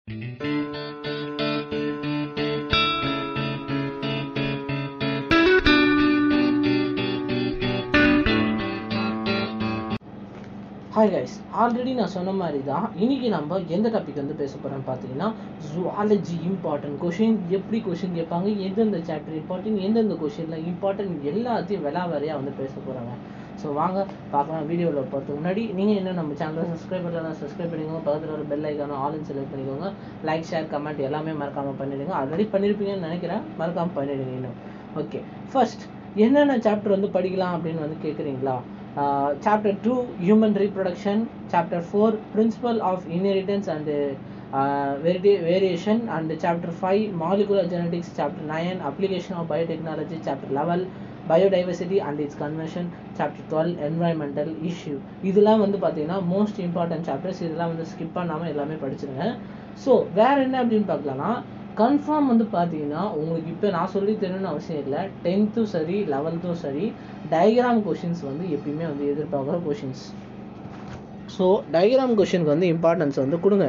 hi guys already நான் சொன்ன மாதிரி தான் இன்னைக்கு நம்ம எந்த டாபிக் வந்து பேச போகிறோம்னு பார்த்தீங்கன்னா ஜுவாலஜி இம்பார்ட்டன்ட் கொஷின் எப்படி கொஷின் கேட்பாங்க எந்தெந்த சாப்டர் இம்பார்ட்டன்ட் எந்தெந்த கொஷினில் இம்பார்ட்டன்ட் எல்லாத்தையும் வெலா வரையாக வந்து பேச போகிறாங்க ஸோ வாங்க பார்க்கலாம் வீடியோவில் போகிறதுக்கு முன்னாடி நீங்கள் என்ன நம்ம சேனலை சப்ஸ்கிரைப் பண்ணலாம் சப்ஸ்கிரைப் பண்ணிக்கோங்க பக்கத்தில் ஒரு பெல் ஐக்கானும் ஆல்னு செலக்ட் பண்ணிக்கோங்க லைக் ஷேர் கமெண்ட் எல்லாமே மறக்காமல் பண்ணிடுங்க ஆல்ரெடி பண்ணியிருப்பீங்கன்னு நினைக்கிறேன் மறக்காமல் பண்ணிடுங்க இன்னும் ஓகே ஃபர்ஸ்ட் என்னென்ன சாப்டர் வந்து படிக்கலாம் அப்படின்னு வந்து கேட்குறீங்களா chapter two human reproduction chapter four principle of inheritance and variety variation and chapter five molecular genetics chapter nine application of biotechnology chapter eleven biodiversity and its conservation chapter twelve environmental issue இதெல்லாம் வந்து பார்த்தீங்கன்னா most important chapters இதெல்லாம் வந்து skip பண்ணாமல் எல்லாமே படிச்சிருங்க so வேற என்ன அப்படின்னு பார்க்கலாம்னா கன்ஃபார்ம் வந்து பார்த்தீங்கன்னா உங்களுக்கு இப்போ நான் சொல்லி தரணும்னு அவசியம் இல்லை டென்த்தும் சரி லெவல்த்தும் சரி டயக்ராம் கொஷின்ஸ் வந்து எப்பயுமே வந்து எதிர்பார்க்குற கொஷின்ஸ் ஸோ டயக்ராம் கொஷினுக்கு வந்து இம்பார்ட்டன்ஸ் வந்து கொடுங்க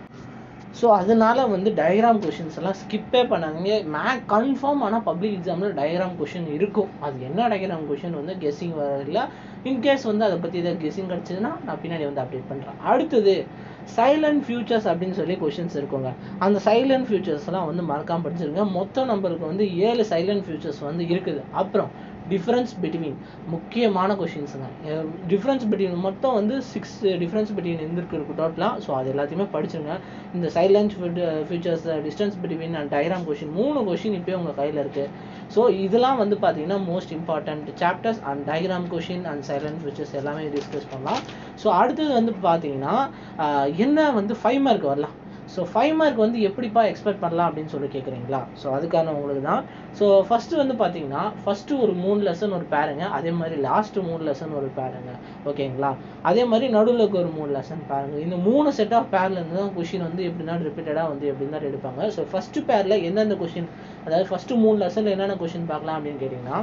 ஸோ அதனால வந்து டயக்ராம் கொஷின்ஸ் எல்லாம் ஸ்கிப்பே பண்ணாங்க மேக் கன்ஃபார்ம் ஆனால் பப்ளிக் எக்ஸாமில் டயக்ராம் கொஷின் இருக்கும் அது என்ன டயக்ராம் கொஷின் வந்து கெஸ்ஸிங் வரல இன்கேஸ் வந்து அதை பற்றி ஏதாவது கெஸ்ஸிங் கிடச்சதுன்னா நான் பின்னாடி வந்து அப்டேட் பண்ணுறேன் அடுத்தது சைலண்ட் ஃபியூச்சர்ஸ் அப்படின்னு சொல்லி கொஷின்ஸ் இருக்குங்க அந்த சைலண்ட் ஃபியூச்சர்ஸ்லாம் வந்து மறக்காம படிச்சிருங்க மொத்தம் நம்பருக்கு வந்து ஏழு சைலண்ட் ஃபியூச்சர்ஸ் வந்து இருக்குது அப்புறம் டிஃப்ரென்ஸ் பிட்வீன் முக்கியமான கொஷின்ஸுங்க டிஃப்ரென்ஸ் பிட்வீன் மொத்தம் வந்து சிக்ஸ் டிஃப்ரென்ஸ் பிட்வீன் இருந்திருக்கு இருக்கு டோட்டலாக ஸோ அது எல்லாத்தையுமே படிச்சுங்க இந்த salient features distance between and diagram question மூணு கொஷின் இப்போயே உங்கள் கையில் இருக்குது ஸோ இதெல்லாம் வந்து பார்த்தீங்கன்னா most important chapters and diagram question and salient features எல்லாமே டிஸ்கஸ் பண்ணலாம் ஸோ அடுத்தது வந்து பார்த்தீங்கன்னா என்ன வந்து ஃபைவ் மார்க் வரலாம் ஸோ ஃபைவ் மார்க் வந்து எப்படிப்பா எக்ஸ்பெக்ட் பண்ணலாம் அப்படின்னு சொல்லி கேட்குறீங்களா ஸோ அதுக்கான உங்களுக்கு தான் ஸோ ஃபஸ்ட்டு வந்து பார்த்தீங்கன்னா ஃபஸ்ட்டு ஒரு மூணு லெசன் ஒரு பேருங்க அதே மாதிரி லாஸ்ட்டு மூணு லெசன் ஒரு பேருங்க ஓகேங்களா அதே மாதிரி நடுவில் இருக்க ஒரு மூணு லெசன் பாருங்க இந்த மூணு செட் ஆஃப் பேர்லேருந்து தான் கொஷின் வந்து எப்படின்னா ரிப்பீட்டடாக வந்து எப்படி தான் எடுப்பாங்க ஸோ ஃபஸ்ட்டு பேரில் எந்தெந்த கொஷின் அதாவது ஃபஸ்ட்டு மூணு லெசனில் என்னென்ன கொஷின் பார்க்கலாம் அப்படின்னு கேட்டிங்கன்னா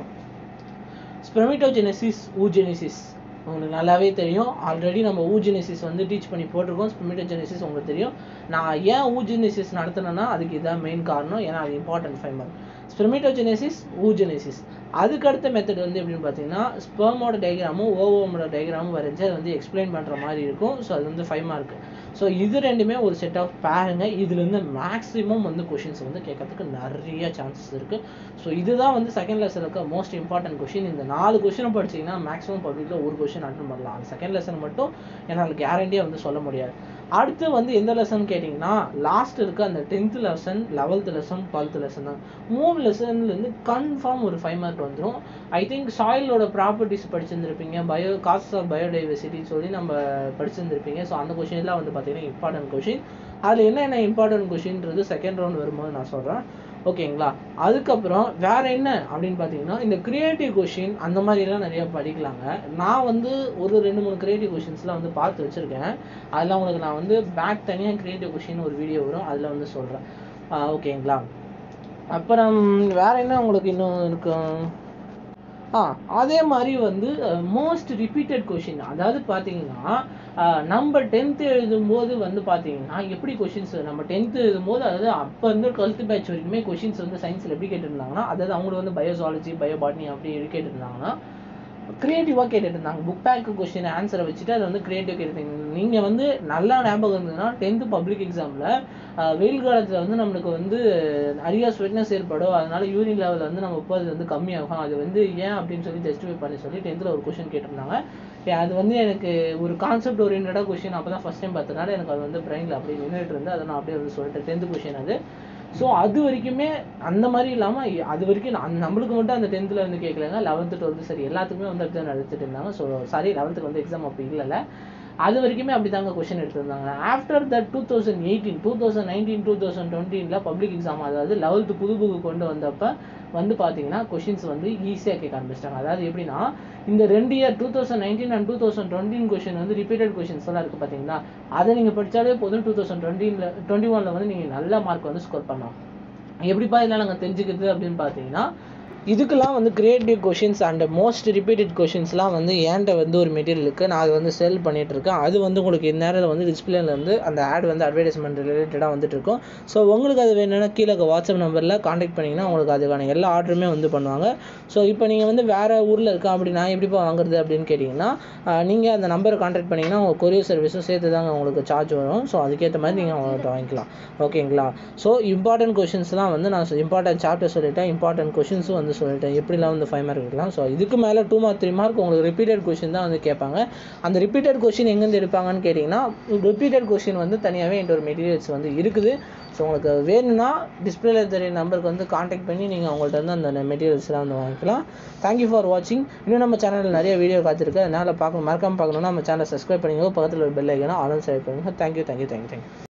ஸ்பெமிட்டோஜெனசிஸ் ஊஜெனிசிஸ் உங்களுக்கு நல்லாவே தெரியும் ஆல்ரெடி நம்ம ஊஜெனிசிஸ் வந்து டீச் பண்ணி போட்டிருக்கோம் ஸ்பெமிட்டோஜெனிசிஸ் உங்களுக்கு தெரியும் நான் ஏன் ஊஜெனிசிஸ் நடத்தினேன்னா அதுக்கு இதுதான் மெயின் காரணம் ஏன்னா அது important five mark spermatogenesis oogenesis அதுக்கு அடுத்த மெத்தட் வந்து எப்படின்னு பார்த்தீங்கன்னா ஸ்பெர்மோட டயக்ராமும் ஓவோமோட டயக்ராமும் வரைஞ்சி அதை வந்து எக்ஸ்பிளைன் பண்ணுற மாதிரி இருக்கும் ஸோ அது வந்து ஃபைவ் மார்க் ஸோ இது ரெண்டுமே ஒரு செட் ஆஃப் பேருங்க இதுலேருந்து மேக்ஸிமம் வந்து கொஷின்ஸ் வந்து கேட்கறதுக்கு நிறைய சான்சஸ் இருக்குது ஸோ இதுதான் வந்து செகண்ட் லெசன் இருக்க மோஸ்ட் இம்பார்ட்டன்ட் கொஷின் இந்த நாலு கொஷினை படிச்சிங்கன்னா மேக்ஸிமம் பப்ளிக்கில் ஒரு கொஷின் அட்டன் பண்ணலாம் அந்த செகண்ட் லெசன் மட்டும் என்னால் கேரண்டியாக வந்து சொல்ல முடியாது அடுத்து வந்து எந்த லெசன் கேட்டிங்கன்னா லாஸ்ட் இருக்க அந்த tenth lesson eleventh lesson twelfth lesson தான் மூணு லெசன்லேருந்து கன்ஃபார்ம் ஒரு ஃபைவ் மார்க் வந்துடும் ஐ திங்க் சாயிலோட ப்ராப்பர்ட்டிஸ் படிச்சிருந்துருப்பீங்க பயோ காஸ்ட் ஆஃப் பயோடைவர்சிட்டின்னு சொல்லி நம்ம படிச்சிருந்துருப்பீங்க ஸோ அந்த கொஷின்லாம் வந்து பார்த்தீங்கன்னா இம்பார்ட்டன்ட் கொஷின் அதில் என்ன என்ன இம்பார்ட்டன்ட் கொஷின்றது செகண்ட் ரவுண்ட் வரும்போது நான் சொல்கிறேன் ஓகேங்களா அதுக்கப்புறம் வேற என்ன அப்படின்னு பார்த்தீங்கன்னா இந்த கிரியேட்டிவ் கொஷின் அந்த மாதிரிலாம் நிறைய படிக்கலாங்க நான் வந்து ஒரு ரெண்டு மூணு கிரியேட்டிவ் கொஷின்ஸ்லாம் வந்து பார்த்து வச்சுருக்கேன் அதெல்லாம் உங்களுக்கு நான் வந்து பேக் தனியாக கிரியேட்டிவ் கொஷின் ஒரு வீடியோ வரும் அதில் வந்து சொல்கிறேன் ஓகேங்களா அப்புறம் வேற என்ன உங்களுக்கு இன்னும் இருக்கும் ஆ அதே மாதிரி வந்து மோஸ்ட் ரிப்பீட்டட் கொஷின் அதாவது பார்த்தீங்கன்னா நம்ம டென்த்து எழுதும்போது வந்து பார்த்தீங்கன்னா எப்படி கொஷின்ஸ் நம்ம டென்த்து எழுதும்போது அதாவது அப்போ இருந்து டுவெல்த்து பேட்ச் வரைக்குமே கொஷின்ஸ் வந்து சயின்ஸில் எப்படி கேட்டுருந்தாங்கன்னா அதாவது அவங்களுக்கு வந்து பயோசாலஜி பயோபாட்னி அப்படி கேட்டுருந்தாங்கன்னா க்ரியேட்டிவாக கேட்டுட்டு இருந்தாங்க புக் பேக் கொஸ்டின் ஆன்சரை வச்சுட்டு அதை வந்து க்ரியேட்டிவ் கேட்டுருந்தீங்க நீங்கள் வந்து நல்லா ஞாபகம் இருந்ததுன்னா டென்த்து பப்ளிக் எக்ஸாமில் வெயில் காலத்தில் வந்து நம்மளுக்கு வந்து நிறைய ஸ்வெட்னஸ் ஏற்படும் அதனால யூரின் லெவல் வந்து நம்ம இப்போ அது வந்து கம்மியாகும் அது வந்து ஏன் அப்படின்னு சொல்லி ஜஸ்டிஃபை பண்ணி சொல்லி டென்த்தில் ஒரு கொஷின் கேட்டிருந்தாங்க அது வந்து எனக்கு ஒரு கான்செப்ட் ஓரியன்டாக கொஷின் அப்போ தான் ஃபஸ்ட் டைம் பார்த்ததுனால எனக்கு அது வந்து பிரெயினில் அப்படியே நின்றுட்டு இருந்து அதை நான் அப்படியே வந்து சொல்லிட்டு டென்த்து கொஷின் அது ஸோ அது வரைக்குமே அந்த மாதிரி இல்லாமல் அது வரைக்கும் நான் நம்மளுக்கு மட்டும் அந்த டென்த்தில் வந்து கேட்கலங்க லெவன்த்து டுவெல்த்து சரி எல்லாத்துக்குமே வந்து அப்படி தான் நடத்திட்டு இருந்தாங்க ஸோ சாரி லெவன்த்துக்கு வந்து எக்ஸாம் அப்படி இல்லைல்ல அது வரைக்குமே அப்படி தாங்க கொஷின் எடுத்திருந்தாங்க after that two thousand eighteen two thousand nineteen two thousand டுவெண்ட்டீனில் பப்ளிக் எக்ஸாம் அதாவது லெவல்த்து புது புக்கு கொண்டு வந்தப்போ வந்து பார்த்தீங்கன்னா கொஷின்ஸ் வந்து ஈஸியாக கேட்க ஆரம்பிச்சிட்டாங்க அதாவது எப்படின்னா இந்த ரெண்டு year two thousand nineteen and two thousand twenty question வந்து ரிப்பீட்டட் கொஷின்ஸ் எல்லாம் இருக்குது பார்த்தீங்களா அதை நீங்கள் படித்தாலே போதும் டூ தௌசண்ட் டுவெண்ட்டியில் டுவெண்ட்டி ஒனில் வந்து நீங்கள் நல்ல மார்க் வந்து ஸ்கோர் பண்ணலாம் எப்படிப்பா இதெல்லாம் நாங்கள் தெரிஞ்சுக்கிறது அப்படின்னு பார்த்தீங்கன்னா இதுக்கெல்லாம் வந்து creative questions and most repeated கொஷின்ஸ்லாம் வந்து என்கிட்ட வந்து ஒரு மெட்டீரியல் இருக்குது நான் அது வந்து செல் பண்ணிட்டு இருக்கேன் அது வந்து உங்களுக்கு இந்நேரம் வந்து டிஸ்பிளேல வந்து அந்த ஆட் வந்து அட்வர்டைஸ்மெண்ட் ரிலேட்டடாக வந்துட்டு இருக்கும் ஸோ உங்களுக்கு அது வேணும்னா கீழே வாட்ஸ்அப் நம்பரில் காண்டாக்ட் பண்ணிங்கன்னா உங்களுக்கு அதுக்கான எல்லா ஆர்டருமே வந்து பண்ணுவாங்க ஸோ இப்போ நீங்கள் வந்து வேறு ஊரில் இருக்கா அப்படி நான் எப்படிப்பா வாங்குறது அப்படின்னு கேட்டிங்கன்னா நீங்கள் அந்த நம்பரை காண்டாக்ட் பண்ணிங்கன்னா உங்கள் கொரியர் சர்வீஸும் சேர்த்து தாங்க உங்களுக்கு சார்ஜ் வரும் ஸோ அதுக்கேற்ற மாதிரி நீங்கள் அவங்கள்ட்ட வாங்கிக்கலாம் ஓகேங்களா ஸோ இம்பார்ட்டன்ட் கொஷின்ஸ்லாம் வந்து நான் இம்பார்ட்டன்ட் சாப்டர் சொல்லிட்டேன் இம்பார்ட்டன்ட் கொஷின்ஸும் வந்து சொல்லிட்டேன் எப்படிலாம் வந்து ஃபைவ் மார்க் எடுக்கலாம் ஸோ இதுக்கு மேலே டூ மார்க் த்ரீ மார்க் உங்களுக்கு ரிப்பீட்டட் கொஷின் தான் வந்து கேட்பாங்க அந்த ரிப்பீட்டட் கொஷின் எங்கேருந்து எடுப்பாங்கன்னு கேட்டிங்கன்னா ரிப்பீட்டட் கொஷின் வந்து தனியாகவே என்கிட்ட ஒரு மெட்டீரியல்ஸ் வந்து இருக்குது ஸோ உங்களுக்கு வேணும்னா டிஸ்பிளேல தெரிய நம்பருக்கு வந்து காண்டாக்ட் பண்ணி நீங்கள் அவங்கள்ட்ட வந்து அந்த மெட்டீரியல்ஸ்லாம் வந்து வாங்கிக்கலாம் தேங்க்யூ ஃபார் வாட்சிங் இன்னும் நம்ம சேனலில் நிறைய வீடியோ காத்திருக்கு அதனால் பார்க்கணும் மறக்காமல் பார்க்கணுன்னா நம்ம சேனலை சப்ஸ்கிரைப் பண்ணிக்கோ பக்கத்தில் ஒரு பெல் ஐக்கனா ஆலும் செலக்ட் பண்ணுங்கள் தேங்க்யூ தேங்க்யூ தேங்க்யூ தேங்க்யூ